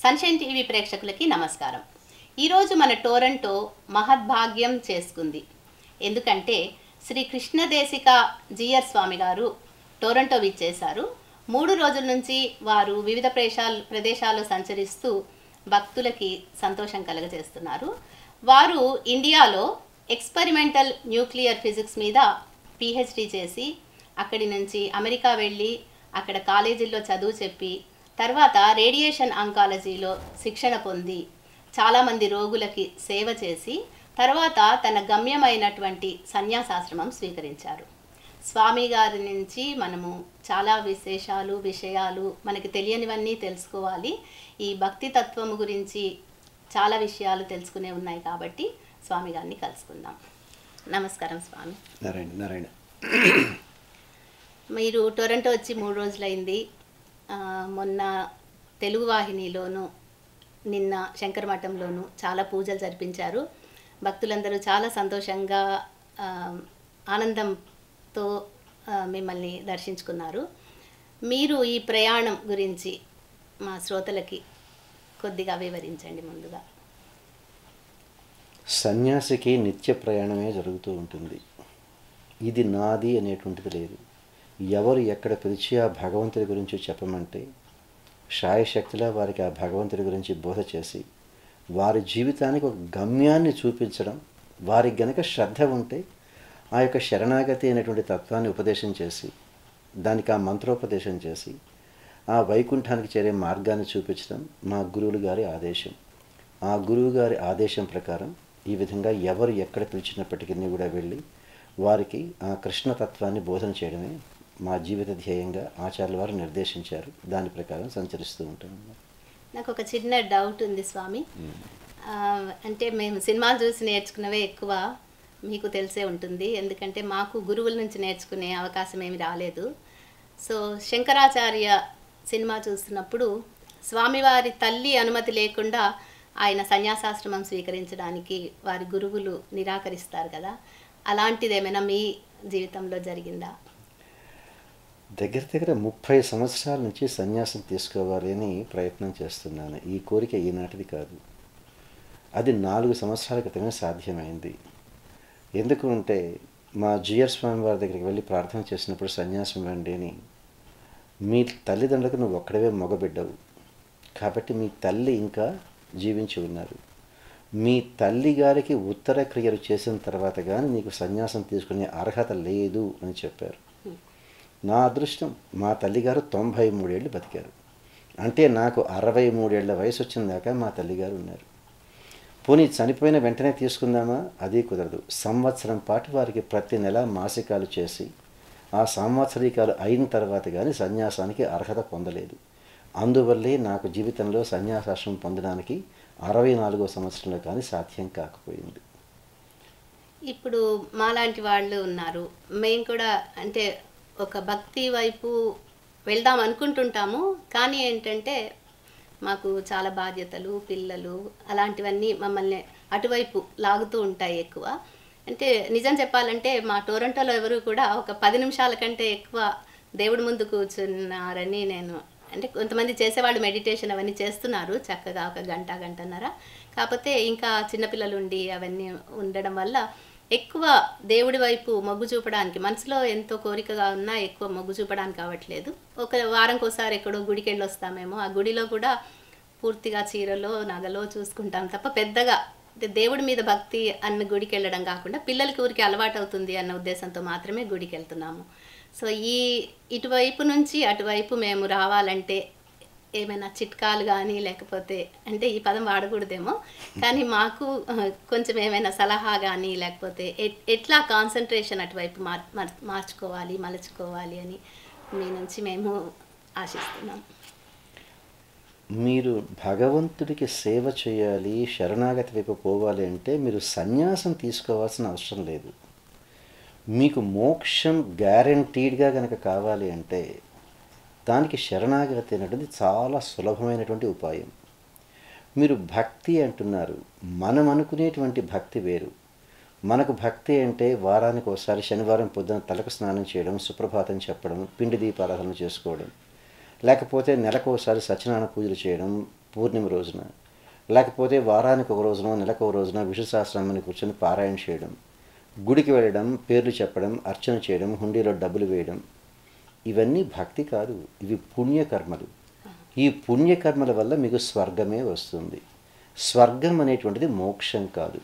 Sunshine TV ప్రేక్షకులకి నమస్కారం ఈరోజు మన టోరంటో మహద్భాగ్యం చేసుకుంది ఎందుకంటే శ్రీ కృష్ణదేశిక జిఆర్ స్వామి గారు టోరంటో విచ్చేశారు మూడు రోజుల నుంచి వారు వివిధ ప్రదేశాలు ప్రదేశాలు సంచరిస్తూ భక్తులకి సంతోషం కలగజేస్తున్నారు వారు ఇండియాలో ఎక్స్పెరిమెంటల్ న్యూక్లియర్ ఫిజిక్స్ మీద పిహెచ్డి చేసి అక్కడి నుంచి అమెరికా వెళ్ళి అక్కడ కాలేజీల్లో చదువు చెప్పి తర్వాత రేడియేషన్ ఆంకాలజీలో శిక్షణ పొంది చాలామంది రోగులకి సేవ చేసి తర్వాత తన గమ్యమైనటువంటి సన్యాసాశ్రమం స్వీకరించారు స్వామి గారి నుంచి మనము చాలా విశేషాలు విషయాలు మనకి తెలియనివన్నీ తెలుసుకోవాలి ఈ భక్తి తత్వము గురించి చాలా విషయాలు తెలుసుకునే ఉన్నాయి కాబట్టి స్వామి గారిని కలుసుకుందాం నమస్కారం స్వామి నారాయణ నారాయణ మీరు టొరంటో వచ్చి మూడు రోజులైంది ఆ, మొన్న తెలుగు వాహినిలోను నిన్న శంకర మఠంలోను చాలా పూజలు జరిపించారు భక్తులందరూ చాలా సంతోషంగా ఆ, ఆనందంతో ఆ, మిమ్మల్ని దర్శించుకున్నారు మీరు ఈ ప్రయాణం గురించి మా శ్రోతలకి కొద్దిగా వివరించండి ముందుగా సన్యాసికి నిత్య ప్రయాణమే జరుగుతూ ఉంటుంది ఇది నాది అనేటువంటిది లేదు ఎవరు ఎక్కడ పిలిచి ఆ భగవంతుడి గురించి చెప్పమంటే శాయశక్తిలా వారికి ఆ భగవంతుడి గురించి బోధ చేసి వారి జీవితానికి ఒక గమ్యాన్ని చూపించడం వారికి గనక శ్రద్ధ ఉంటే ఆ యొక్క శరణాగతి అనేటువంటి తత్వాన్ని ఉపదేశం చేసి దానికి ఆ మంత్రోపదేశం చేసి ఆ వైకుంఠానికి చేరే మార్గాన్ని చూపించడం మా గురువులు గారి ఆదేశం ఆ గురువు గారి ఆదేశం ప్రకారం ఈ విధంగా ఎవరు ఎక్కడ పిలిచినప్పటికీ కూడా వెళ్ళి వారికి ఆ కృష్ణతత్వాన్ని బోధన చేయడమే మా జీవిత ధ్యేయంగా ఆచార్యుల వారు నిర్దేశించారు దాని ప్రకారం సంచరిస్తూ ఉంటాం నాకు ఒక చిన్న డౌట్ ఉంది స్వామి ఆ, అంటే మేము సినిమాలు చూసి నేర్చుకున్నవే ఎక్కువ మీకు తెలిసే ఉంటుంది ఎందుకంటే మాకు గురువుల నుంచి నేర్చుకునే అవకాశం ఏమి రాలేదు సో శంకరాచార్య సినిమా చూస్తున్నప్పుడు స్వామివారి తల్లి అనుమతి లేకుండా ఆయన సన్యాసాశ్రమం స్వీకరించడానికి వారి గురువులు నిరాకరిస్తారు కదా అలాంటిది ఏమైనా మీ జీవితంలో జరిగిందా దగ్గర దగ్గర ముప్పై సంవత్సరాల నుంచి సన్యాసం తీసుకోవాలి అని ప్రయత్నం చేస్తున్నాను ఈ కోరిక ఈనాటిది కాదు అది నాలుగు సంవత్సరాల క్రితమే సాధ్యమైంది ఎందుకు అంటే మా జియర్ స్వామి వారి దగ్గరికి వెళ్ళి ప్రార్థన చేసినప్పుడు సన్యాసం ఇవ్వండి అని మీ తల్లిదండ్రులకు నువ్వు ఒక్కడవే మగబిడ్డవు కాబట్టి మీ తల్లి ఇంకా జీవించి ఉన్నారు మీ తల్లి గారికి ఉత్తర క్రియలు చేసిన తర్వాత కానీ నీకు సన్యాసం తీసుకునే అర్హత లేదు అని చెప్పారు నా అదృష్టం మా తల్లిగారు తొంభై మూడేళ్ళు బతికారు అంటే నాకు అరవై మూడేళ్ల వయసు వచ్చిన దాకా మా తల్లిగారు ఉన్నారు పోనీ చనిపోయిన వెంటనే తీసుకుందామా అది కుదరదు సంవత్సరం పాటు వారికి ప్రతి నెల మాసికాలు చేసి ఆ సంవత్సరీకాలు అయిన తర్వాత కానీ సన్యాసానికి అర్హత పొందలేదు అందువల్లే నాకు జీవితంలో సన్యాసాశ్రమం పొందడానికి అరవై నాలుగో సంవత్సరంలో కానీ సాధ్యం కాకపోయింది ఇప్పుడు మాలాంటి వాళ్ళు ఉన్నారు మేము కూడా అంటే ఒక భక్తి వైపు వెళ్దాం అనుకుంటుంటాము కానీ ఏంటంటే మాకు చాలా బాధ్యతలు పిల్లలు అలాంటివన్నీ మమ్మల్ని అటువైపు లాగుతూ ఉంటాయి ఎక్కువ అంటే నిజం చెప్పాలంటే మా టోరంటోలో ఎవరు కూడా ఒక పది నిమిషాల కంటే ఎక్కువ దేవుడి ముందు కూర్చున్నారని నేను అంటే కొంతమంది చేసేవాళ్ళు మెడిటేషన్ అవన్నీ చేస్తున్నారు చక్కగా ఒక గంట గంటన్నర కాకపోతే ఇంకా చిన్నపిల్లలు ఉండి అవన్నీ ఉండడం వల్ల ఎక్కువ దేవుడి వైపు మొగ్గు చూపడానికి మనసులో ఎంతో కోరికగా ఉన్నా ఎక్కువ మొగ్గు చూపడానికి కావట్లేదు ఒక వారంకోసారి ఎక్కడో గుడికి వెళ్ళి వస్తామేమో ఆ గుడిలో కూడా పూర్తిగా చీరలో నగలో చూసుకుంటాం తప్ప పెద్దగా అంటే దేవుడి మీద భక్తి అన్న గుడికి వెళ్ళడం కాకుండా పిల్లలకి ఊరికి అలవాటు అవుతుంది అన్న ఉద్దేశంతో మాత్రమే గుడికి వెళ్తున్నాము సో ఈ ఇటువైపు నుంచి అటువైపు మేము రావాలంటే ఏమైనా చిట్కాలు కానీ లేకపోతే అంటే ఈ పదం వాడకూడదేమో కానీ మాకు ఆ, కొంచెం ఏమైనా సలహా కానీ లేకపోతే ఎట్- ఎట్లా కాన్సన్ట్రేషన్ అటువైపు మార్ మార్- మార్చుకోవాలి మలుచుకోవాలి అని మీ నుంచి మేము ఆశిస్తున్నాం మీరు భగవంతుడికి సేవ చేయాలి శరణాగతి వైపు పోవాలి అంటే మీరు సన్యాసం తీసుకోవాల్సిన అవసరం లేదు మీకు మోక్షం గ్యారంటీడ్గా కనుక కావాలి అంటే దానికి శరణాగతి అనేటువంటిది చాలా సులభమైనటువంటి ఉపాయం మీరు భక్తి అంటున్నారు మనం అనుకునేటువంటి భక్తి వేరు మనకు భక్తి అంటే వారానికి ఒకసారి శనివారం పొద్దున తలకు స్నానం చేయడం సుప్రభాతం చెప్పడం పిండి దీపారాధన చేసుకోవడం లేకపోతే నెలకు ఒకసారి సత్యనారాయణ పూజలు చేయడం పూర్ణిమ రోజున లేకపోతే వారానికి ఒక రోజున నెలకు ఒక రోజున విష్ణు సహస్రనామాన్ని కూర్చొని పారాయణ చేయడం గుడికి వెళ్ళడం పేర్లు చెప్పడం అర్చన చేయడం హుండీలో డబ్బులు వేయడం ఇవన్నీ భక్తి కాదు ఇవి పుణ్యకర్మలు ఈ పుణ్యకర్మల వల్ల మీకు స్వర్గమే వస్తుంది స్వర్గం అనేటువంటిది మోక్షం కాదు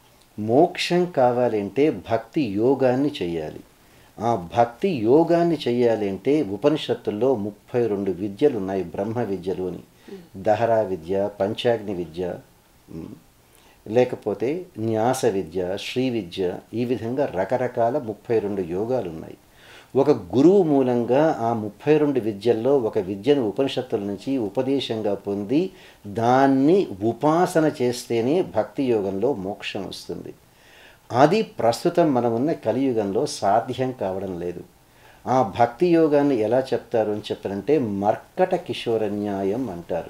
మోక్షం కావాలంటే భక్తి యోగాన్ని చేయాలి ఆ భక్తి యోగాన్ని చేయాలి అంటే ఉపనిషత్తుల్లో ముప్పై రెండు విద్యలు ఉన్నాయి బ్రహ్మ విద్యలు అని దహరా విద్య పంచాగ్ని విద్య ఉమ్, లేకపోతే న్యాస విద్య శ్రీ విద్య ఈ విధంగా రకరకాల ముప్పై రెండు యోగాలు ఉన్నాయి ఒక గురువు మూలంగా ఆ ముప్పై రెండు విద్యల్లో ఒక విద్యను ఉపనిషత్తుల నుంచి ఉపదేశంగా పొంది దాన్ని ఉపాసన చేస్తేనే భక్తి యోగంలో మోక్షం వస్తుంది అది ప్రస్తుతం మనం ఉన్న కలియుగంలో సాధ్యం కావడం లేదు ఆ భక్తి యోగాన్ని ఎలా చెప్తారు అని చెప్పారంటే మర్కట కిషోర న్యాయం అంటారు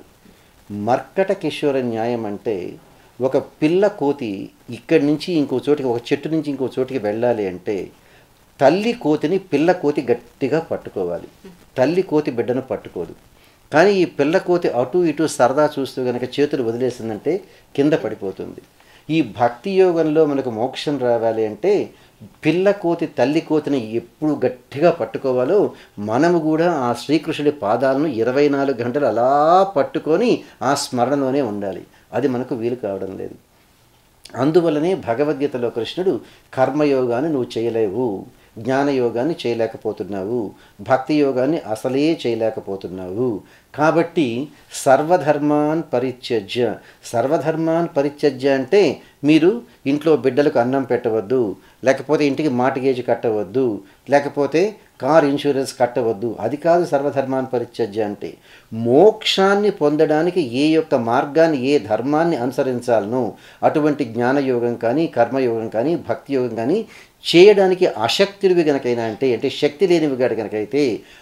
మర్కట కిషోర న్యాయం అంటే ఒక పిల్ల కోతి ఇక్కడి నుంచి ఇంకో చోటికి ఒక చెట్టు నుంచి ఇంకో చోటికి వెళ్ళాలి అంటే తల్లి కోతిని పిల్ల కోతి గట్టిగా పట్టుకోవాలి తల్లి కోతి బిడ్డను పట్టుకోదు కానీ ఈ పిల్ల కోతి అటు ఇటు సరదా చూస్తూ కనుక చేతులు వదిలేసిందంటే కింద పడిపోతుంది ఈ భక్తి యోగంలో మనకు మోక్షం రావాలి అంటే పిల్ల కోతి తల్లి కోతిని ఎప్పుడు గట్టిగా పట్టుకోవాలో మనము కూడా ఆ శ్రీకృష్ణుడి పాదాలను ఇరవై నాలుగు గంటలు అలా పట్టుకొని ఆ స్మరణలోనే ఉండాలి అది మనకు వీలు కావడం లేదు అందువల్లనే భగవద్గీతలో కృష్ణుడు కర్మయోగాన్ని నువ్వు చేయలేవు జ్ఞానయోగాన్ని చేయలేకపోతున్నావు భక్తి యోగాన్ని అసలే చేయలేకపోతున్నావు కాబట్టి సర్వధర్మాన్ పరిత్యజ్య సర్వధర్మాన్ పరిత్యజ్య అంటే మీరు ఇంట్లో బిడ్డలకు అన్నం పెట్టవద్దు లేకపోతే ఇంటికి మార్టిగేజ్ కట్టవద్దు లేకపోతే కార్ ఇన్సూరెన్స్ కట్టవద్దు అది కాదు సర్వధర్మాన్ని పరిత్యజ్య అంటే మోక్షాన్ని పొందడానికి ఏ యొక్క మార్గాన్ని ఏ ధర్మాన్ని అనుసరించాలనో అటువంటి జ్ఞానయోగం కానీ కర్మయోగం కానీ భక్తి యోగం కానీ చేయడానికి అశక్తుడివి గనకైనా అంటే అంటే శక్తి లేనివి గడ కనుకైతే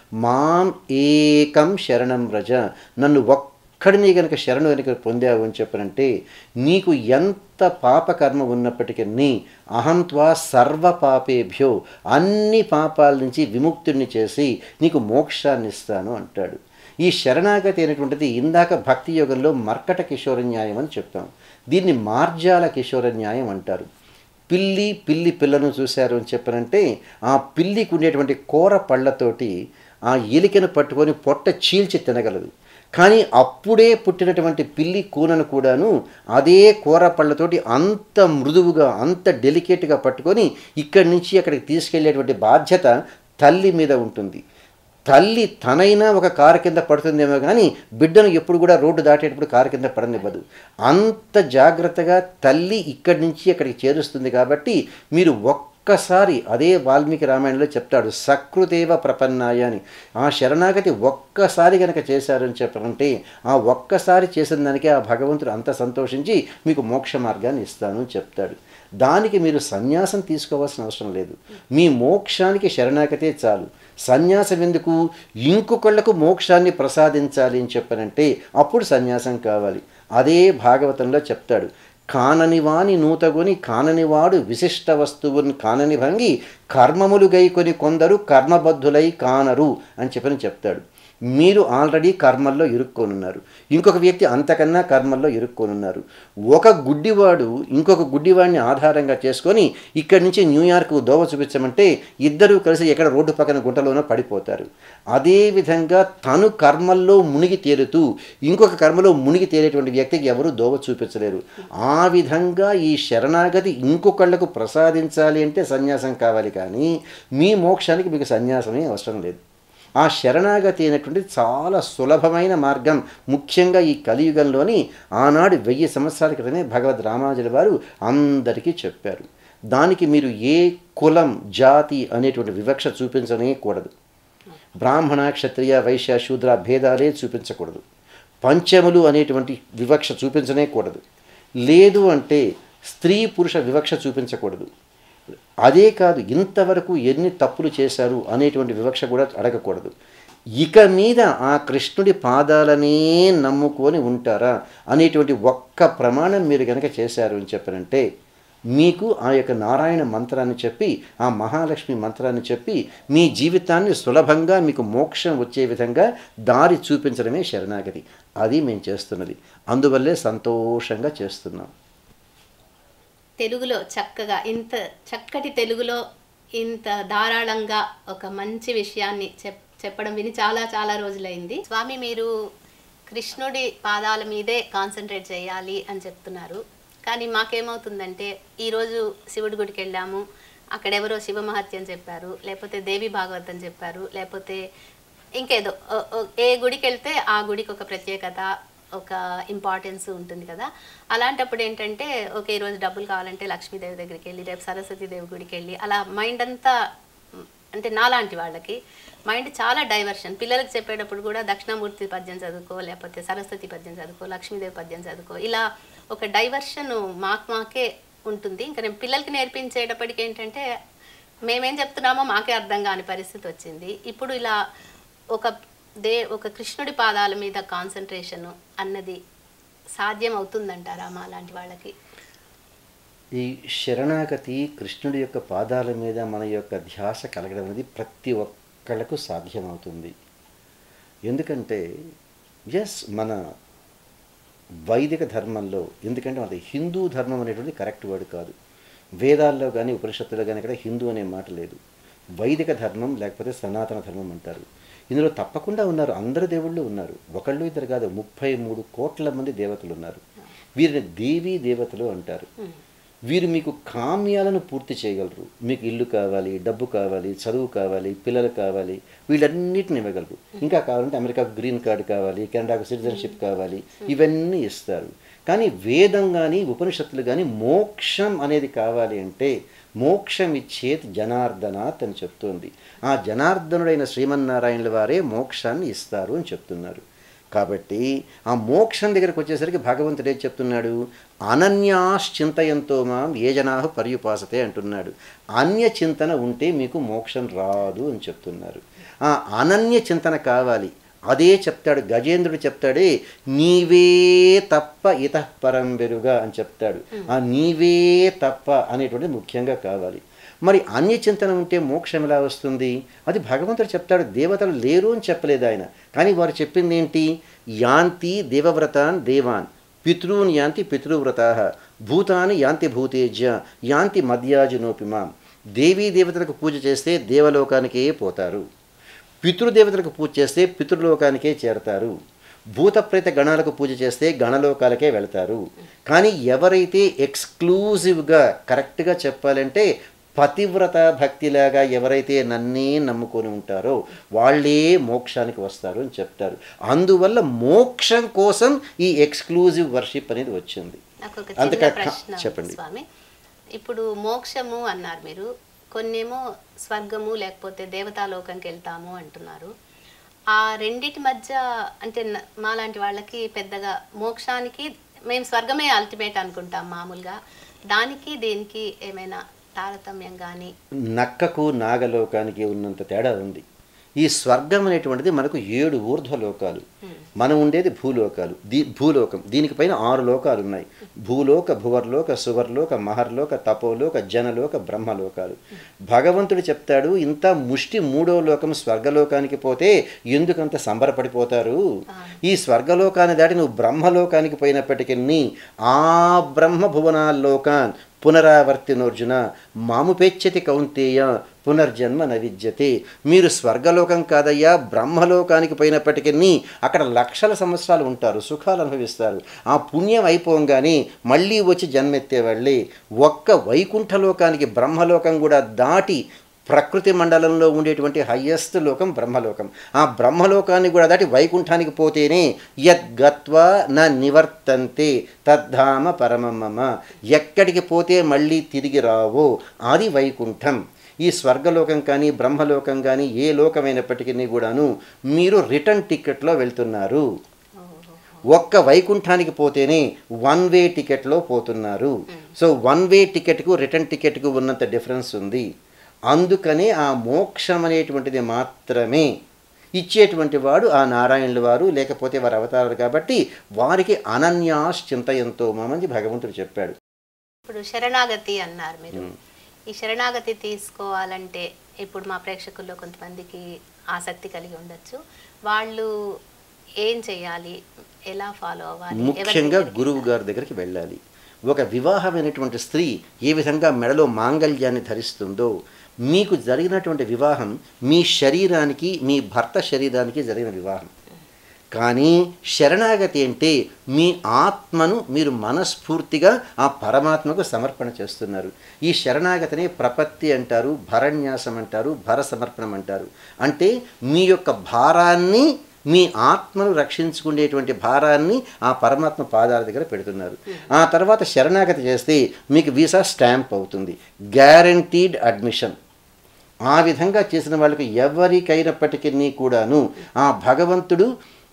మాం ఏకం శరణం రజ నన్ను ఒక్కడిని గనక శరణు కనుక పొందావు అని చెప్పనంటే నీకు ఎంత పాపకర్మ ఉన్నప్పటికీ అహంత్వా సర్వ పాపేభ్యో అన్ని పాపాల నుంచి విముక్తుడిని చేసి నీకు మోక్షాన్ని ఇస్తాను అంటాడు ఈ శరణాగతి అనేటువంటిది ఇందాక భక్తి యోగంలో మర్కట కిషోర న్యాయం అని చెప్పాం దీన్ని మార్జాల కిషోర న్యాయం అంటారు పిల్లి పిల్లి పిల్లను చూశారు అని చెప్పనంటే ఆ పిల్లికి ఉండేటువంటి కూర పళ్ళతోటి ఆ ఎలికను పట్టుకొని పొట్ట చీల్చి తినగలదు కానీ అప్పుడే పుట్టినటువంటి పిల్లి కూనను కూడాను అదే కూర పళ్ళతోటి అంత మృదువుగా అంత డెలికేట్గా పట్టుకొని ఇక్కడి నుంచి అక్కడికి తీసుకెళ్లేటువంటి బాధ్యత తల్లి మీద ఉంటుంది తల్లి తనైనా ఒక కారు కింద పడుతుందేమో కానీ బిడ్డను ఎప్పుడు కూడా రోడ్డు దాటేటప్పుడు కారు కింద పడనివ్వదు అంత జాగ్రత్తగా తల్లి ఇక్కడి నుంచి అక్కడికి చేరుస్తుంది కాబట్టి మీరు ఒక్కసారి అదే వాల్మీకి రామాయణంలో చెప్తాడు సకృదేవ ప్రపన్నాయ అని ఆ శరణాగతి ఒక్కసారి కనుక చేశారని చెప్పారంటే ఆ ఒక్కసారి చేసిన దానికి ఆ భగవంతుడు అంత సంతోషించి మీకు మోక్ష మార్గాన్ని ఇస్తాను అని చెప్తాడు దానికి మీరు సన్యాసం తీసుకోవాల్సిన అవసరం లేదు మీ మోక్షానికి శరణాగతే చాలు సన్యాసం ఎందుకు ఇంకొకళ్లకు మోక్షాన్ని ప్రసాదించాలి అని చెప్పనంటే అప్పుడు సన్యాసం కావాలి అదే భాగవతంలో చెప్తాడు కానని వాని నూతగొని కాననివాడు విశిష్ట వస్తువుని కానని భంగి కర్మములు గైకొని కొందరు కర్మబద్ధులై కానరు అని చెప్పని చెప్తాడు మీరు ఆల్రెడీ కర్మల్లో ఇరుక్కొనున్నారు ఇంకొక వ్యక్తి అంతకన్నా కర్మల్లో ఇరుక్కొనున్నారు ఒక గుడ్డివాడు ఇంకొక గుడ్డివాడిని ఆధారంగా చేసుకొని ఇక్కడి నుంచి న్యూయార్క్ దోవ చూపించమంటే ఇద్దరూ కలిసి ఎక్కడ రోడ్డు పక్కన గుంటలోనో పడిపోతారు అదేవిధంగా తను కర్మల్లో మునిగి తేలుతూ ఇంకొక కర్మలో మునిగి తేలేటువంటి వ్యక్తికి ఎవరు దోవ చూపించలేరు ఆ విధంగా ఈ శరణాగతి ఇంకొకళ్లకు ప్రసాదించాలి అంటే సన్యాసం కావాలి కానీ మీ మోక్షానికి మీకు సన్యాసమే అవసరం లేదు ఆ శరణాగతి అనేటువంటిది చాలా సులభమైన మార్గం ముఖ్యంగా ఈ కలియుగంలోని ఆనాడు వెయ్యి సంవత్సరాల క్రితమే భగవద్ రామానుజుల వారు అందరికీ చెప్పారు దానికి మీరు ఏ కులం జాతి అనేటువంటి వివక్ష చూపించనే కూడదు బ్రాహ్మణ క్షత్రియ వైశ్య శూద్ర భేదాలే చూపించకూడదు పంచములు అనేటువంటి వివక్ష చూపించనే కూడదు లేదు అంటే స్త్రీ పురుష వివక్ష చూపించకూడదు అదే కాదు ఇంతవరకు ఎన్ని తప్పులు చేశారు అనేటువంటి వివక్ష కూడా అడగకూడదు ఇక మీద ఆ కృష్ణుడి పాదాలనే నమ్ముకొని ఉంటారా అనేటువంటి ఒక్క ప్రమాణం మీరు కనుక చేశారు అని చెప్పనంటే మీకు ఆ యొక్క నారాయణ మంత్రాన్ని చెప్పి ఆ మహాలక్ష్మి మంత్రాన్ని చెప్పి మీ జీవితాన్ని సులభంగా మీకు మోక్షం వచ్చే విధంగా దారి చూపించడమే శరణాగతి అది మేము చేస్తున్నది అందువల్లే సంతోషంగా చేస్తున్నాం తెలుగులో చక్కగా ఇంత చక్కటి తెలుగులో ఇంత ధారాళంగా ఒక మంచి విషయాన్ని చెప్ చెప్పడం విని చాలా చాలా రోజులైంది స్వామి మీరు కృష్ణుడి పాదాల మీదే కాన్సన్ట్రేట్ చేయాలి అని చెప్తున్నారు కానీ మాకేమవుతుందంటే ఈరోజు శివుడి గుడికి వెళ్ళాము అక్కడెవరో శివ మహత్యం చెప్పారు లేకపోతే దేవి భాగవతం చెప్పారు లేకపోతే ఇంకేదో ఓ- ఓ- ఏ గుడికి వెళ్తే ఆ గుడికి ఒక ప్రత్యేకత ఒక ఇంపార్టెన్స్ ఉంటుంది కదా అలాంటప్పుడు ఏంటంటే ఓకే ఈరోజు డబ్బులు కావాలంటే లక్ష్మీదేవి దగ్గరికి వెళ్ళి రేపు సరస్వతీదేవి గుడికి వెళ్ళి అలా మైండ్ అంతా మ్, అంటే నాలాంటి వాళ్ళకి మైండ్ చాలా డైవర్షన్ పిల్లలకు చెప్పేటప్పుడు కూడా దక్షిణామూర్తి పద్యం చదువుకో లేకపోతే సరస్వతి పద్యం చదువుకో లక్ష్మీదేవి పద్యం చదువుకో ఇలా ఒక డైవర్షన్ మాకు మాకే ఉంటుంది ఇంకా నేను పిల్లలకి నేర్పించేటప్పటికి ఏంటంటే మేమేం చెప్తున్నామో మాకే అర్థం కాని పరిస్థితి వచ్చింది ఇప్పుడు ఇలా ఒక దే ఒక కృష్ణుడి పాదాల మీద కాన్సన్ట్రేషన్ అన్నది సాధ్యం అవుతుందంటారా మా లాంటి వాళ్ళకి ఈ శరణాగతి కృష్ణుడి యొక్క పాదాల మీద మన యొక్క ధ్యాస కలగడం అనేది ప్రతి ఒక్కళ్ళకు సాధ్యమవుతుంది ఎందుకంటే ఎస్ మన వైదిక ధర్మంలో ఎందుకంటే అది హిందూ ధర్మం అనేటువంటి కరెక్ట్ వర్డ్ కాదు వేదాల్లో కానీ ఉపనిషత్తులో కానీ ఇక్కడ హిందూ అనే మాట లేదు వైదిక ధర్మం లేకపోతే సనాతన ధర్మం అంటారు ఇందులో తప్పకుండా ఉన్నారు అందరు దేవుళ్ళు ఉన్నారు ఒకళ్ళు ఇద్దరు కాదు ముప్పై మూడు కోట్ల మంది దేవతలు ఉన్నారు వీరిని దేవీ దేవతలు అంటారు వీరు మీకు కామ్యాలను పూర్తి చేయగలరు మీకు ఇల్లు కావాలి డబ్బు కావాలి చదువు కావాలి పిల్లలు కావాలి వీళ్ళన్నిటిని ఇవ్వగలరు ఇంకా కావాలంటే అమెరికాకు గ్రీన్ కార్డు కావాలి కెనడాకు సిటిజన్షిప్ కావాలి ఇవన్నీ ఇస్తారు కానీ వేదం కానీ ఉపనిషత్తులు కానీ మోక్షం అనేది కావాలి అంటే మోక్షం ఇచ్చేది జనార్దనాథ్ అని చెప్తోంది ఆ జనార్దనుడైన శ్రీమన్నారాయణుల వారే మోక్షాన్ని ఇస్తారు అని చెప్తున్నారు కాబట్టి ఆ మోక్షం దగ్గరకు వచ్చేసరికి భగవంతుడు ఏం చెప్తున్నాడు అనన్యాశ్చింతయంతో మాం ఏ జనా పర్యుపాసతే అంటున్నాడు అన్య చింతన ఉంటే మీకు మోక్షం రాదు అని చెప్తున్నారు ఆ అనన్య చింతన కావాలి అదే చెప్తాడు గజేంద్రుడు చెప్తాడే నీవే తప్ప ఇతః పరం వెరుగా అని చెప్తాడు ఆ నీవే తప్ప అనేటువంటిది ముఖ్యంగా కావాలి మరి అన్య చింతన ఉంటే మోక్షం ఎలా వస్తుంది అది భగవంతుడు చెప్తాడు దేవతలు లేరు అని చెప్పలేదు ఆయన కానీ వారు చెప్పింది ఏంటి యాంతి దేవవ్రతాన్ దేవాన్ పితృన్ యాంతి పితృవ్రతా భూతాని యాంతి భూతేజ్య యాంతి మధ్యాజనోపి మాం దేవీ దేవతలకు పూజ చేస్తే దేవలోకానికే పోతారు పితృదేవతలకు పూజ చేస్తే పితృలోకానికే చేరతారు భూతప్రేత గణాలకు పూజ చేస్తే గణలోకాలకే వెళతారు కానీ ఎవరైతే ఎక్స్క్లూజివ్గా కరెక్ట్గా చెప్పాలంటే పతివ్రత భక్తిలాగా ఎవరైతే నన్నే నమ్ముకొని ఉంటారో వాళ్ళే మోక్షానికి వస్తారు అని చెప్తారు అందువల్ల మోక్షం కోసం ఈ ఎక్స్క్లూజివ్ వర్షిప్ అనేది వచ్చింది నాకు ఒక అంతకా- చిన్న ప్రశ్న చెప్పండి. స్వామి ఇప్పుడు మోక్షము అన్నారు మీరు కొన్నేమో స్వర్గము లేకపోతే దేవతాలోకంకి వెళ్తాము అంటున్నారు ఆ రెండిటి మధ్య అంటే న- మాలాంటి వాళ్ళకి పెద్దగా మోక్షానికి మేము స్వర్గమే అల్టిమేట్ అనుకుంటాం మామూలుగా దానికి దీనికి ఏమైనా తారతమ్యం కానీ నక్కకు నాగలోకానికి ఉన్నంత తేడా ఉంది ఈ స్వర్గం అనేటువంటిది మనకు ఏడు ఊర్ధ్వలోకాలు మనం ఉండేది భూలోకాలు దీ భూలోకం దీనికి పైన ఆరు లోకాలు ఉన్నాయి భూలోక భువర్లోక సువర్లోక మహర్లోక తపోలోక జనలోక బ్రహ్మలోకాలు భగవంతుడు చెప్తాడు ఇంత ముష్టి మూడో లోకం స్వర్గలోకానికి పోతే ఎందుకంత సంబరపడిపోతారు ఈ స్వర్గలోకాన్ని దాటి నువ్వు బ్రహ్మలోకానికి పోయినప్పటికీ ఆ బ్రహ్మ భువనాల్లోకాన్ పునరావర్తినోర్జున మాముపేచ్చతి కౌంతేయ పునర్జన్మ నవిద్యతే మీరు స్వర్గలోకం కాదయ్యా బ్రహ్మలోకానికి పోయినప్పటికీ అక్కడ లక్షల సంవత్సరాలు ఉంటారు సుఖాలు అనుభవిస్తారు ఆ పుణ్యం అయిపోగానే మళ్ళీ వచ్చి జన్మెత్తేవాళ్ళే ఒక్క వైకుంఠలోకానికి బ్రహ్మలోకం కూడా దాటి ప్రకృతి మండలంలో ఉండేటువంటి హయ్యెస్ట్ లోకం బ్రహ్మలోకం ఆ బ్రహ్మలోకాన్ని కూడా దాటి వైకుంఠానికి పోతేనే యద్గత్వా న నివర్తంతే తద్ధామ పరమమమ ఎక్కడికి పోతే మళ్ళీ తిరిగి రావో అది వైకుంఠం ఈ స్వర్గలోకం కానీ బ్రహ్మలోకం కానీ ఏ లోకమైనప్పటికీ కూడాను మీరు రిటర్న్ టికెట్లో వెళ్తున్నారు ఒక్క వైకుంఠానికి పోతేనే వన్ వే టికెట్లో పోతున్నారు సో వన్ వే టికెట్కు రిటర్న్ టికెట్కు ఉన్నంత డిఫరెన్స్ ఉంది అందుకనే ఆ మోక్షం అనేటువంటిది మాత్రమే ఇచ్చేటువంటి వాడు ఆ నారాయణుల వారు లేకపోతే వారి అవతారాలు కాబట్టి వారికి అనన్యాశ్చింతయంతో మామని భగవంతుడు చెప్పాడు ఇప్పుడు శరణాగతి అన్నారు మీరు ఈ శరణాగతి తీసుకోవాలంటే ఇప్పుడు మా ప్రేక్షకుల్లో కొంతమందికి ఆసక్తి కలిగి ఉండొచ్చు వాళ్ళు ఏం చేయాలి ఎలా ఫాలో అవ్వాలి ఎవరి ముఖ్యంగా దగ్గరికి గురువు గారి దగ్గరికి వెళ్ళాలి ఒక వివాహమైనటువంటి స్త్రీ ఏ విధంగా మెడలో మాంగళ్యాన్ని ధరిస్తుందో మీకు జరిగినటువంటి వివాహం మీ శరీరానికి మీ భర్త శరీరానికి జరిగిన వివాహం కానీ శరణాగతి అంటే మీ ఆత్మను మీరు మనస్ఫూర్తిగా ఆ పరమాత్మకు సమర్పణ చేస్తున్నారు ఈ శరణాగతిని ప్రపత్తి అంటారు భరన్యాసం అంటారు భర సమర్పణం అంటారు అంటే మీ యొక్క భారాన్ని మీ ఆత్మను రక్షించుకునేటువంటి భారాన్ని ఆ పరమాత్మ పాదాల దగ్గర పెడుతున్నారు ఆ తర్వాత శరణాగతి చేస్తే మీకు వీసా స్టాంప్ అవుతుంది గ్యారంటీడ్ అడ్మిషన్ ఆ విధంగా చేసిన వాళ్ళకి ఎవరికైనప్పటికీ కూడాను ఆ భగవంతుడు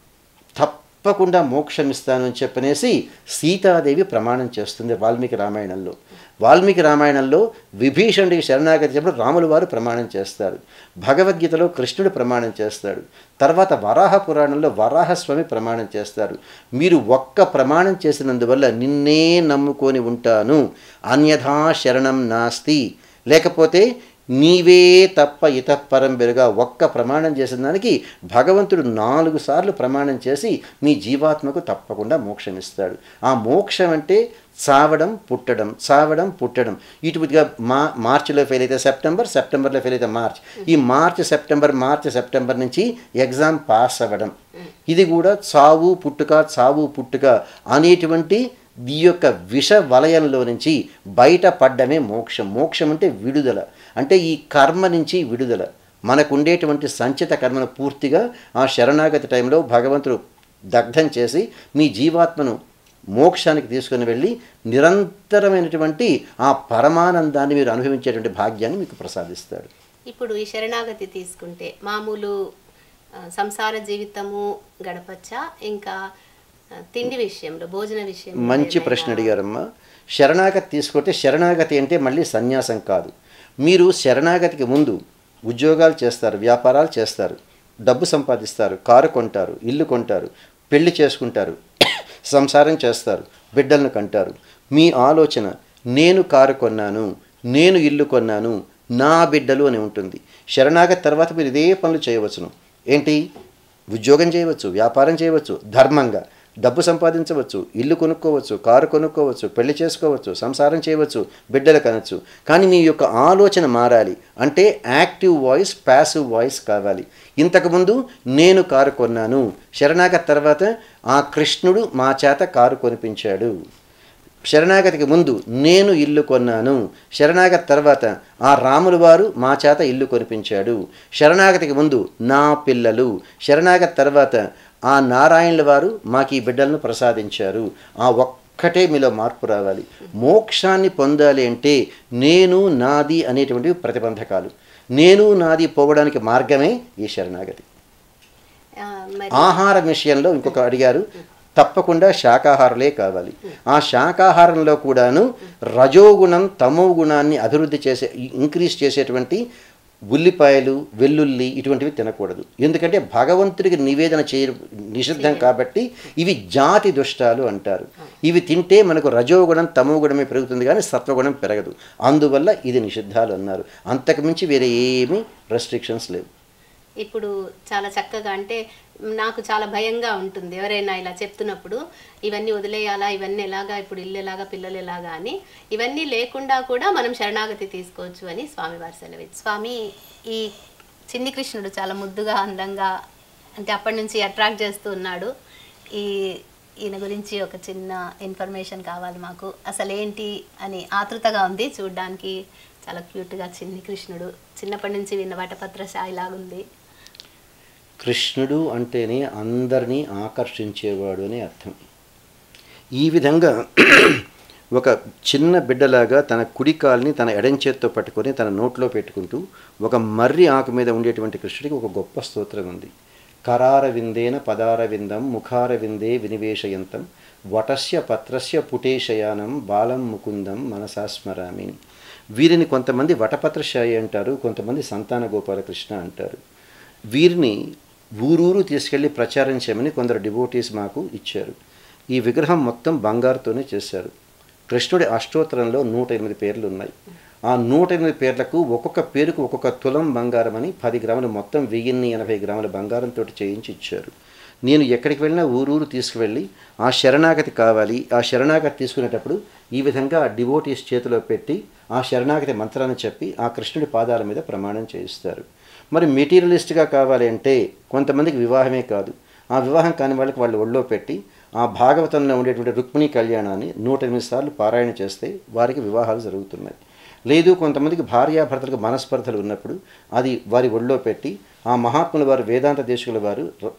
తప్పకుండా మోక్షం ఇస్తాను అని చెప్పనేసి సీతాదేవి ప్రమాణం చేస్తుంది వాల్మీకి రామాయణంలో వాల్మీకి రామాయణంలో విభీషణుడికి శరణాగతి చెప్పినప్పుడు రాములు వారు ప్రమాణం చేస్తారు భగవద్గీతలో కృష్ణుడు ప్రమాణం చేస్తాడు తర్వాత వరాహ పురాణంలో వరాహస్వామి ప్రమాణం చేస్తారు మీరు ఒక్క ప్రమాణం చేసినందువల్ల నిన్నే నమ్ముకొని ఉంటాను అన్యథా శరణం నాస్తి లేకపోతే నీవే తప్ప ఇతపరం బెరుగా ఒక్క ప్రమాణం చేసిన దానికి భగవంతుడు నాలుగు సార్లు ప్రమాణం చేసి మీ జీవాత్మకు తప్పకుండా మోక్షం ఇస్తాడు ఆ మోక్షం అంటే చావడం పుట్టడం చావడం పుట్టడం ఇటుగా మా మార్చిలో ఫెయిల్ అయితే సెప్టెంబర్ సెప్టెంబర్లో ఫెయిల్ అయితే మార్చ్ ఈ మార్చ్ సెప్టెంబర్ మార్చ్ సెప్టెంబర్ నుంచి ఎగ్జామ్ పాస్ అవ్వడం ఇది కూడా చావు పుట్టుక చావు పుట్టుక అనేటువంటి ఈ యొక్క విష వలయంలో నుంచి బయటపడ్డమే మోక్షం మోక్షం అంటే విడుదల అంటే ఈ కర్మ నుంచి విడుదల మనకు ఉండేటువంటి సంచిత కర్మను పూర్తిగా ఆ శరణాగతి టైంలో భగవంతుడు దగ్ధం చేసి మీ జీవాత్మను మోక్షానికి తీసుకుని వెళ్ళి నిరంతరమైనటువంటి ఆ పరమానందాన్ని మీరు అనుభవించేటువంటి భాగ్యాన్ని మీకు ప్రసాదిస్తాడు ఇప్పుడు ఈ శరణాగతి తీసుకుంటే మామూలు ఆ, సంసార జీవితము గడపచ్చా ఇంకా ఆ, తిండి విషయంలో భోజన విషయంలో మంచి ఏమైనా- ప్రశ్న అడిగారమ్మా శరణాగతి తీసుకుంటే శరణాగతి అంటే మళ్ళీ సన్యాసం కాదు మీరు శరణాగతికి ముందు ఉద్యోగాలు చేస్తారు వ్యాపారాలు చేస్తారు డబ్బు సంపాదిస్తారు కారు కొంటారు ఇల్లు కొంటారు పెళ్లి చేసుకుంటారు సంసారం చేస్తారు బిడ్డలను కంటారు మీ ఆలోచన నేను కారు కొన్నాను నేను ఇల్లు కొన్నాను నా బిడ్డలు అని ఉంటుంది శరణాగతి తర్వాత మీరు ఇదే పనులు చేయవచ్చును ఏంటి ఉద్యోగం చేయవచ్చు వ్యాపారం చేయవచ్చు ధర్మంగా డబ్బు సంపాదించవచ్చు ఇల్లు కొనుక్కోవచ్చు కారు కొనుక్కోవచ్చు పెళ్లి చేసుకోవచ్చు సంసారం చేయవచ్చు బిడ్డలు కనొచ్చు కానీ మీ యొక్క ఆలోచన మారాలి అంటే యాక్టివ్ వాయిస్ ప్యాసివ్ వాయిస్ కావాలి ఇంతకుముందు నేను కారు కొన్నాను శరణాగతి తర్వాత ఆ కృష్ణుడు మా చేత కారు కొనిపించాడు శరణాగతికి ముందు నేను ఇల్లు కొన్నాను శరణాగతి తర్వాత ఆ రాములు వారు మా చేత ఇల్లు కొనిపించాడు శరణాగతికి ముందు నా పిల్లలు శరణాగతి తర్వాత ఆ నారాయణుల వారు మాకు ఈ బిడ్డలను ప్రసాదించారు ఆ ఒక్కటే మీలో మార్పు రావాలి మోక్షాన్ని పొందాలి అంటే నేను నాది అనేటువంటివి ప్రతిబంధకాలు నేను నాది పోవడానికి మార్గమే ఈ శరణాగతి ఆ, మరి ఆహారం విషయంలో ఇంకొక అడిగారు తప్పకుండా శాకాహారులే కావాలి ఆ శాకాహారంలో కూడాను రజోగుణం తమో గుణాన్ని అభివృద్ధి చేసే ఇంక్రీజ్ చేసేటువంటి ఉల్లిపాయలు వెల్లుల్లి ఇటువంటివి తినకూడదు ఎందుకంటే భగవంతుడికి నివేదన చేయ నిషిద్ధం కాబట్టి ఇవి జాతి దుష్టాలు అంటారు ఇవి తింటే మనకు రజోగుణం తమో గుణమే పెరుగుతుంది కానీ సత్వగుణం పెరగదు అందువల్ల ఇది నిషిద్ధాలు అన్నారు అంతకుమించి వేరే ఏమీ రెస్ట్రిక్షన్స్ లేవు ఇప్పుడు చాలా చక్కగా అంటే నాకు చాలా భయంగా ఉంటుంది ఎవరైనా ఇలా చెప్తున్నప్పుడు ఇవన్నీ వదిలేయాలా ఇవన్నీ ఎలాగా ఇప్పుడు ఇల్లు ఎలాగా పిల్లలు ఎలాగా అని ఇవన్నీ లేకుండా కూడా మనం శరణాగతి తీసుకోవచ్చు అని స్వామివారి సెలవు స్వామి ఈ చిన్ని కృష్ణుడు చాలా ముద్దుగా అందంగా అంటే అప్పటి నుంచి అట్రాక్ట్ చేస్తూ ఉన్నాడు ఈ ఈయన గురించి ఒక చిన్న ఇన్ఫర్మేషన్ కావాలి మాకు అసలు ఏంటి అని ఆతృతగా ఉంది చూడడానికి చాలా క్యూట్గా చిన్ని కృష్ణుడు చిన్నప్పటి నుంచి విన్న వటపత్ర సాయి లాగుంది కృష్ణుడు అంటేనే అందరినీ ఆకర్షించేవాడు అని అర్థం ఈ విధంగా ఒక చిన్న బిడ్డలాగా తన కుడి కాల్ని తన ఎడం చేత్తో పట్టుకొని తన నోట్లో పెట్టుకుంటూ ఒక మర్రి ఆకు మీద ఉండేటువంటి కృష్ణుడికి ఒక గొప్ప స్తోత్రం ఉంది కరార విందేన పదార విందం ముఖార విందే వినివేశయంతం వటస్య పత్రస్య పుటేశయానం బాలం ముకుందం మనసా స్మరామి వీరిని కొంతమంది వటపత్రశాయి అంటారు కొంతమంది సంతాన గోపాలకృష్ణ అంటారు వీరిని ఊరూరు తీసుకెళ్ళి ప్రచారం చేయమని కొందరు డివోటీస్ మాకు ఇచ్చారు ఈ విగ్రహం మొత్తం బంగారుతోనే చేశారు కృష్ణుడి అష్టోత్తరంలో నూట ఎనిమిది పేర్లు ఉన్నాయి ఆ నూట ఎనిమిది పేర్లకు ఒక్కొక్క పేరుకు ఒక్కొక్క తులం బంగారం అని పది గ్రాములు మొత్తం వెయ్యిన్ని ఎనభై గ్రాముల బంగారంతో చేయించి ఇచ్చారు నేను ఎక్కడికి వెళ్ళినా ఊరూరు తీసుకువెళ్ళి ఆ శరణాగతి కావాలి ఆ శరణాగతి తీసుకునేటప్పుడు ఈ విధంగా డివోటీస్ చేతిలో పెట్టి ఆ శరణాగతి మంత్రాన్ని చెప్పి ఆ కృష్ణుడి పాదాల మీద ప్రమాణం చేయిస్తారు మరి మెటీరియలిస్ట్గా కావాలి అంటే కొంతమందికి వివాహమే కాదు ఆ వివాహం కాని వాళ్ళకి వాళ్ళు ఒళ్ళో పెట్టి ఆ భాగవతంలో ఉండేటువంటి రుక్మిణి కళ్యాణాన్ని నూట ఎనిమిది సార్లు పారాయణ చేస్తే వారికి వివాహాలు జరుగుతున్నాయి లేదు కొంతమందికి భార్యాభర్తలకు మనస్పర్ధలు ఉన్నప్పుడు అది వారి ఒళ్ళో పెట్టి ఆ మహాత్ముల వారు వేదాంత దేశకుల వారు ర-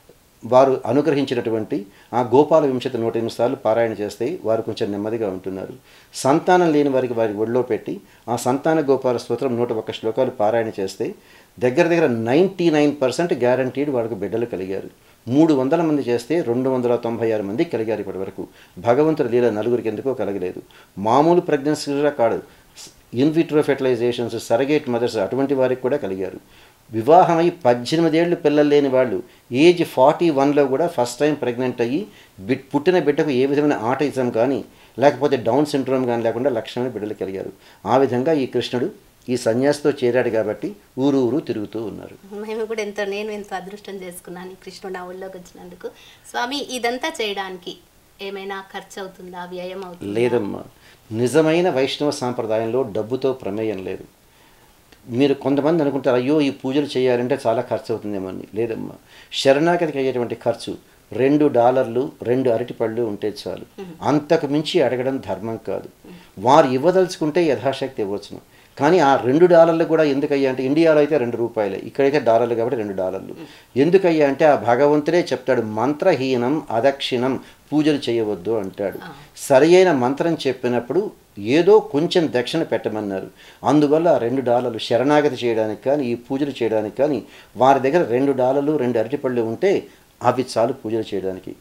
వారు అనుగ్రహించినటువంటి ఆ గోపాల వింశతి నూట ఎనిమిది సార్లు పారాయణ చేస్తే వారు కొంచెం నెమ్మదిగా ఉంటున్నారు సంతానం లేని వారికి వారి ఒళ్ళో పెట్టి ఆ సంతాన గోపాల స్తోత్రం నూట ఒక్క శ్లోకాలు పారాయణ చేస్తే దగ్గర దగ్గర నైంటీ నైన్ పర్సెంట్ గ్యారంటీడ్ వాళ్ళకు బిడ్డలు కలిగారు మూడు వందల మంది చేస్తే రెండు వందల తొంభై ఆరు మంది కలిగారు ఇప్పటి వరకు భగవంతుడి లీల నలుగురికి ఎందుకో కలగలేదు మామూలు ప్రెగ్నెన్సీగా కాదు ఇన్విట్రో ఫెర్టిలైజేషన్స్ సరగేట్ మదర్స్ అటువంటి వారికి కూడా కలిగారు వివాహమై పద్దెనిమిదేళ్ళు పిల్లలు లేని వాళ్ళు ఏజ్ ఫార్టీ వన్లో కూడా ఫస్ట్ టైం ప్రెగ్నెంట్ అయ్యి బిడ్ పుట్టిన బిడ్డకు ఏ విధమైన ఆటిజం కానీ లేకపోతే డౌన్ సిండ్రోమ్ కానీ లేకుండా లక్షణమైన బిడ్డలు కలిగారు ఆ విధంగా ఈ కృష్ణుడు ఈ సన్యాసితో చేరాడు కాబట్టి ఊరు ఊరు తిరుగుతూ ఉన్నారు మేము కూడా ఎంతో నేను ఎంతో అదృష్టం చేసుకున్నాను ఈ కృష్ణుడు నా ఊళ్ళోకి వచ్చినందుకు స్వామి ఇదంతా చేయడానికి ఏమైనా ఖర్చు అవుతుందా వ్యయం అవుతుందా లేదమ్మా నిజమైన వైష్ణవ సాంప్రదాయంలో డబ్బుతో ప్రమేయం లేదు మీరు కొంతమంది అనుకుంటారు అయ్యో ఈ పూజలు చేయాలంటే చాలా ఖర్చు అవుతుందేమో అని లేదమ్మా శరణాగతికి అయ్యేటువంటి ఖర్చు రెండు డాలర్లు రెండు అరటిపళ్ళు ఉంటే చాలు అంతకు మించి అడగడం ధర్మం కాదు వారు ఇవ్వదలుచుకుంటే యథాశక్తి ఇవ్వచ్చును కానీ ఆ రెండు డాలర్లు కూడా ఎందుకయ్యా అంటే ఇండియాలో అయితే రెండు రూపాయలే ఇక్కడైతే డాలర్లు కాబట్టి రెండు డాలర్లు ఎందుకయ్యా అంటే ఆ భగవంతుడే చెప్తాడు మంత్రహీనం అదక్షిణం పూజలు చేయవద్దు అంటాడు సరియైన మంత్రం చెప్పినప్పుడు ఏదో కొంచెం దక్షిణ పెట్టమన్నారు అందువల్ల ఆ రెండు డాలర్లు శరణాగతి చేయడానికి కానీ ఈ పూజలు చేయడానికి కానీ వారి దగ్గర రెండు డాలర్లు రెండు అరటిపళ్ళు ఉంటే అవి చాలు పూజలు చేయడానికి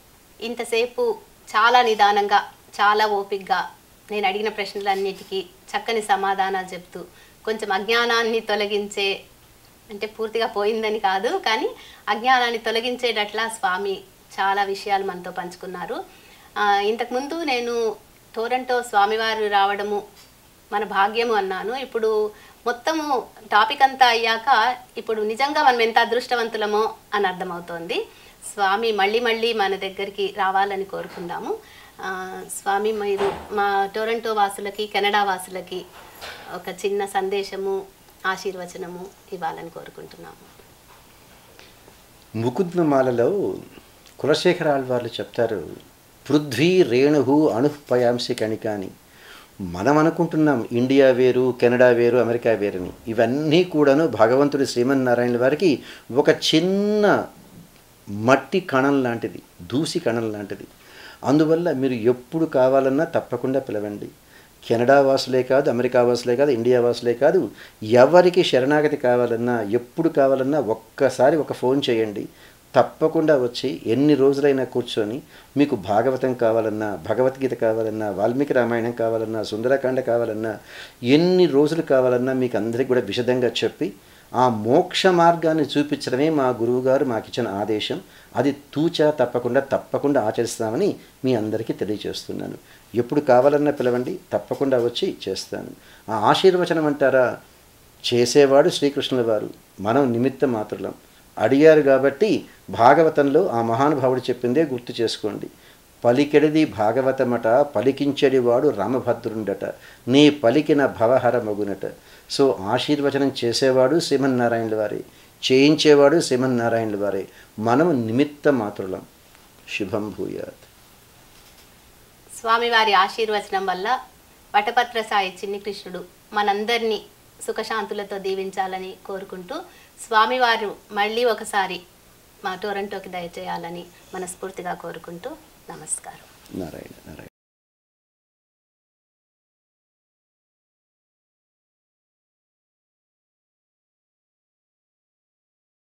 ఇంతసేపు చాలా నిదానంగా చాలా ఓపిగ్గా నేను అడిగిన ప్రశ్నలన్నిటికీ చక్కని సమాధానాలు చెప్తూ కొంచెం అజ్ఞానాన్ని తొలగించే అంటే పూర్తిగా పోయిందని కాదు కానీ అజ్ఞానాన్ని తొలగించేటట్లా స్వామి చాలా విషయాలు మనతో పంచుకున్నారు ఆ, ఇంతకుముందు నేను టోరంటో స్వామివారు రావడము మన భాగ్యము అన్నాను ఇప్పుడు మొత్తము టాపిక్ అంతా అయ్యాక ఇప్పుడు నిజంగా మనం ఎంత అదృష్టవంతులమో అని అర్థమవుతోంది స్వామి మళ్ళీ మళ్ళీ మన దగ్గరికి రావాలని కోరుకుందాము ఆ, స్వామి మీరు మా టొరంటో వాసులకి కెనడా వాసులకి ఒక చిన్న సందేశము ఆశీర్వచనము ఇవ్వాలని కోరుకుంటున్నాము ముకుద్మమాలలో కులశేఖర ఆళ్వార్లు చెప్తారు పృథ్వీ రేణుహు అణుపయాంసి కణికాని మనం అనుకుంటున్నాం ఇండియా వేరు కెనడా వేరు అమెరికా వేరని ఇవన్నీ కూడాను భగవంతుడి శ్రీమన్నారాయణ వారికి ఒక చిన్న మట్టి కణం లాంటిది దూసి కణం లాంటిది అందువల్ల మీరు ఎప్పుడు కావాలన్నా తప్పకుండా పిలవండి కెనడా వాసులే కాదు అమెరికా వాసులే కాదు ఇండియా వాసులే కాదు ఎవరికి శరణాగతి కావాలన్నా ఎప్పుడు కావాలన్నా ఒక్కసారి ఒక ఫోన్ చేయండి తప్పకుండా వచ్చి ఎన్ని రోజులైనా కూర్చొని మీకు భాగవతం కావాలన్నా భగవద్గీత కావాలన్నా వాల్మీకి రామాయణం కావాలన్నా సుందరకాండ కావాలన్నా ఎన్ని రోజులు కావాలన్నా మీకు అందరికీ కూడా విశదంగా చెప్పి ఆ మోక్ష మార్గాన్ని చూపించడమే మా గురువుగారు మాకు ఇచ్చిన ఆదేశం అది తూచా తప్పకుండా తప్పకుండా ఆచరిస్తామని మీ అందరికీ తెలియజేస్తున్నాను ఎప్పుడు కావాలన్నా పిలవండి తప్పకుండా వచ్చి చేస్తాను ఆ ఆశీర్వచనం అంటారా చేసేవాడు శ్రీకృష్ణుల వారు మనం నిమిత్త మాత్రులం అడిగారు కాబట్టి భాగవతంలో ఆ మహానుభావుడు చెప్పిందే గుర్తు చేసుకోండి పలికెడిది భాగవతమట పలికించెడివాడు రామభద్రుండట నీ పలికిన భవహర మగునట సో ఆశీర్వచనం చేసేవాడు శ్రీమన్నారాయణుల వారే చేయించేవాడు శ్రీమన్నారాయణుల వారే మనము నిమిత్త మాత్రులం శుభం భూయాత్ స్వామివారి ఆశీర్వచనం వల్ల వటపత్ర సాయి చిన్ని కృష్ణుడు మనందరినీ సుఖశాంతులతో దీవించాలని కోరుకుంటూ స్వామివారు మళ్ళీ ఒకసారి మా టొరంటోకి దయచేయాలని మనస్ఫూర్తిగా కోరుకుంటూ నమస్కారం నారాయణ నారాయణ